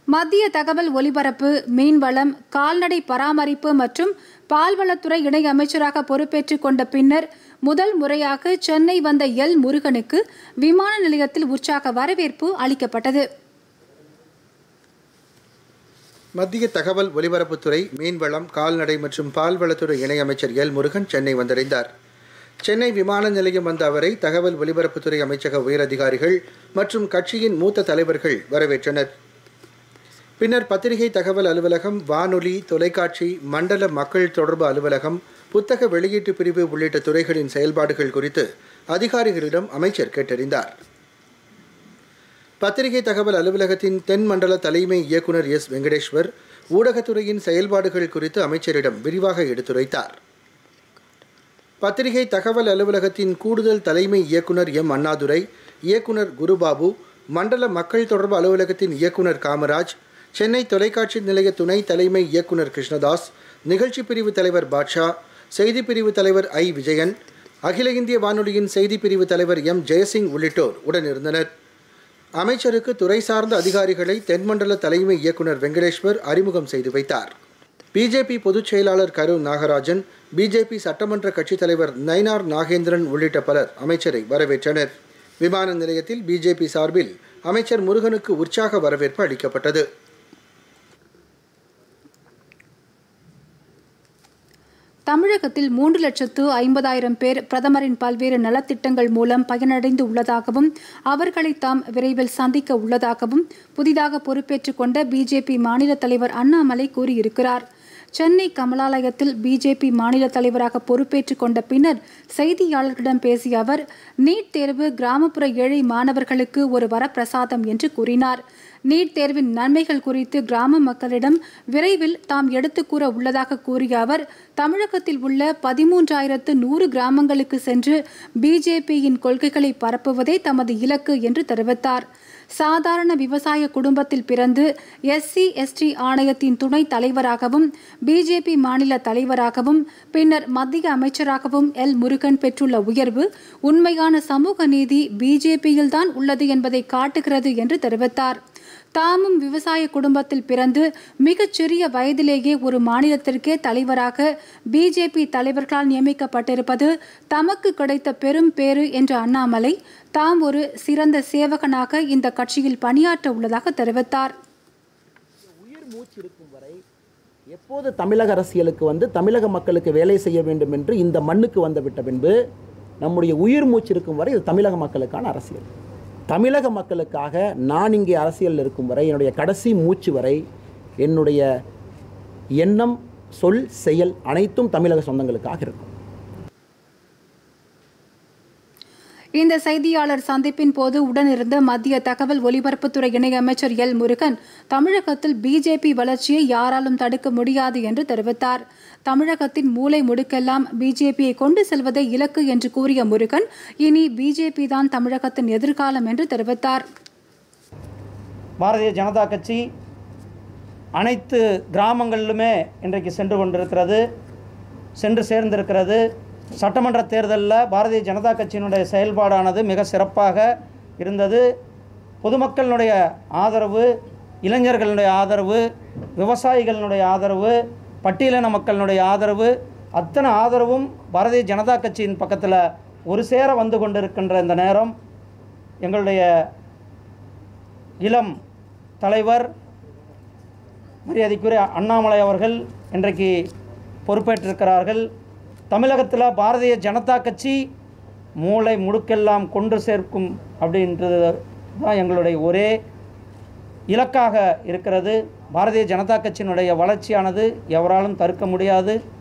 மத்திய தகவல் ஒலிபரப்பு மீன்வளம் கால்நடை பராமரிப்பு மற்றும் பால்வளத்துறை இணை அமைச்சராக பொறுப்பேற்றுக் கொண்ட பின்னர் முதல் முறையாக சென்னை வந்த எல் முருகனுக்கு விமான நிலையத்தில் உற்சாக வரவேற்பு அளிக்கப்பட்டது மத்திய தகவல் ஒலிபரப்புத்துறை மீன்வளம் கால்நடை மற்றும் பால்வளத்துறை இணையமைச்சர் எல் முருகன் சென்னை வந்தடைந்தார் சென்னை விமான நிலையம் வந்த அவரை தகவல் ஒலிபரப்புத்துறை அமைச்சக உயரதிகாரிகள் மற்றும் கட்சியின் மூத்த தலைவர்கள் வரவேற்றனர் பின்னர் பத்திரிகை தகவல் அலுவலகம் வானொலி தொலைக்காட்சி மண்டல மக்கள் தொடர்பு அலுவலகம் புத்தக வெளியீட்டு பிரிவு உள்ளிட்ட துறைகளின் செயல்பாடுகள் குறித்து அதிகாரிகளிடம் அமைச்சர் கேட்டறிந்தார் பத்திரிகை தகவல் அலுவலகத்தின் தென் மண்டல தலைமை இயக்குனர் எஸ் வெங்கடேஸ்வர் ஊடகத்துறையின் செயல்பாடுகள் குறித்து அமைச்சரிடம் விரிவாக எடுத்துரைத்தார் பத்திரிகை தகவல் அலுவலகத்தின் கூடுதல் தலைமை இயக்குனர் எம் அண்ணாதுரை இயக்குனர் குருபாபு மண்டல மக்கள் தொடர்பு அலுவலகத்தின் இயக்குனர் காமராஜ் சென்னை தொலைக்காட்சி நிலைய துணை தலைமை இயக்குனர் கிருஷ்ணதாஸ் நிகழ்ச்சி பிரிவு தலைவர் பாட்ஷா செய்திப் பிரிவு தலைவர் ஐ விஜயன் அகில இந்திய வானொலியின் செய்திப் பிரிவு தலைவர் எம் ஜெயசிங் உள்ளிட்டோர் உடனிருந்தனர் அமைச்சருக்கு துறை சார்ந்த அதிகாரிகளை தென்மண்டல தலைமை இயக்குனர் வெங்கடேஸ்வர் அறிமுகம் செய்து வைத்தார் பிஜேபி பொதுச் செயலாளர் கரு நாகராஜன் பிஜேபி சட்டமன்ற கட்சித் தலைவர் நயினார் நாகேந்திரன் உள்ளிட்ட பலர் அமைச்சரை வரவேற்றனர் விமான நிலையத்தில் பிஜேபி சார்பில் அமைச்சர் முருகனுக்கு உற்சாக வரவேற்பு அளிக்கப்பட்டது தமிழகத்தில் மூன்று லட்சத்து ஐம்பதாயிரம் பேர் பிரதமரின் பல்வேறு நலத்திட்டங்கள் மூலம் பயனடைந்து உள்ளதாகவும் அவர்களை தாம் விரைவில் சந்திக்க உள்ளதாகவும் புதிதாக பொறுப்பேற்றுக் கொண்ட பிஜேபி மாநில தலைவர் அண்ணாமலை கூறியிருக்கிறார் சென்னை கமலாலயத்தில் பிஜேபி மாநில தலைவராக பொறுப்பேற்றுக் கொண்ட பின்னர் செய்தியாளர்களிடம் பேசிய அவர் நீட் தேர்வு கிராமப்புற ஏழை மாணவர்களுக்கு ஒரு வரப்பிரசாதம் என்று கூறினார் நீட் தேர்வின் நன்மைகள் குறித்து கிராம மக்களிடம் விரைவில் தாம் எடுத்துக் கூற உள்ளதாக கூறிய அவர் தமிழகத்தில் உள்ள பதிமூன்றாயிரத்து நூறு கிராமங்களுக்கு சென்று பிஜேபியின் கொள்கைகளை பரப்புவதே தமது இலக்கு என்று தெரிவித்தார் சாதாரண விவசாய குடும்பத்தில் பிறந்து எஸ்சி எஸ்டி ஆணையத்தின் துணைத் தலைவராகவும் பிஜேபி மாநில தலைவராகவும் பின்னர் மத்திய அமைச்சராகவும் எல் முருகன் பெற்றுள்ள உயர்வு உண்மையான சமூக நீதி பிஜேபியில்தான் உள்ளது என்பதை காட்டுகிறது என்று தெரிவித்தார் தாமும் விவசாய குடும்பத்தில் பிறந்து மிகச் சிறிய வயதிலேயே ஒரு மாநிலத்திற்கே தலைவராக பிஜேபி தலைவர்களால் நியமிக்கப்பட்டிருப்பது தமக்கு கிடைத்த பெரும் பேறு என்ற அண்ணாமலை தாம் ஒரு சிறந்த சேவகனாக இந்த கட்சியில் பணியாற்ற உள்ளதாக தெரிவித்தார் உயிர் மூச்சு இருக்கும் வரை எப்போது தமிழக அரசியலுக்கு வந்து தமிழக மக்களுக்கு வேலை செய்ய வேண்டும் என்று இந்த மண்ணுக்கு வந்து விட்ட பின்பு நம்முடைய உயிர் மூச்சு இருக்கும் வரை இது தமிழக மக்களுக்கான அரசியல் தமிழக மக்களுக்காக நான் இங்கே அரசியலில் இருக்கும் வரை என்னுடைய கடைசி மூச்சு வரை என்னுடைய எண்ணம் சொல் செயல் அனைத்தும் தமிழக சொந்தங்களுக்காக இருக்கும் இந்த செய்தியாளர் சந்திப்பின் போது உடனிருந்த மத்திய தகவல் ஒலிபரப்புத்துறை இணையமைச்சர் எல் முருகன் தமிழகத்தில் பிஜேபி வளர்ச்சியை யாராலும் தடுக்க முடியாது என்று தெரிவித்தார் தமிழகத்தின் மூளை முடுக்கெல்லாம் பிஜேபியை கொண்டு செல்வதே இலக்கு என்று கூறிய முருகன் இனி பிஜேபி தான் தமிழகத்தின் எதிர்காலம் என்று தெரிவித்தார் பாரதிய ஜனதா கட்சி அனைத்து கிராமங்களிலுமே இன்றைக்கு சென்று கொண்டிருக்கிறது சென்று சேர்ந்திருக்கிறது சட்டமன்ற தேர்தலில் பாரதிய ஜனதா கட்சியினுடைய செயல்பாடானது மிக சிறப்பாக இருந்தது பொதுமக்களினுடைய ஆதரவு இளைஞர்களுடைய ஆதரவு விவசாயிகளினுடைய ஆதரவு பட்டியலின மக்களினுடைய ஆதரவு அத்தனை ஆதரவும் பாரதிய ஜனதா கட்சியின் பக்கத்தில் ஒரு சேர வந்து கொண்டிருக்கின்ற இந்த நேரம் எங்களுடைய இளம் தலைவர் மரியாதைக்குரிய அண்ணாமலை அவர்கள் இன்றைக்கு பொறுப்பேற்றிருக்கிறார்கள் தமிழகத்தில் பாரதிய ஜனதா கட்சி மூளை முடுக்கெல்லாம் கொண்டு சேர்க்கும் அப்படின்றது தான் எங்களுடைய ஒரே இலக்காக இருக்கிறது பாரதிய ஜனதா கட்சியினுடைய வளர்ச்சியானது எவராலும் தடுக்க முடியாது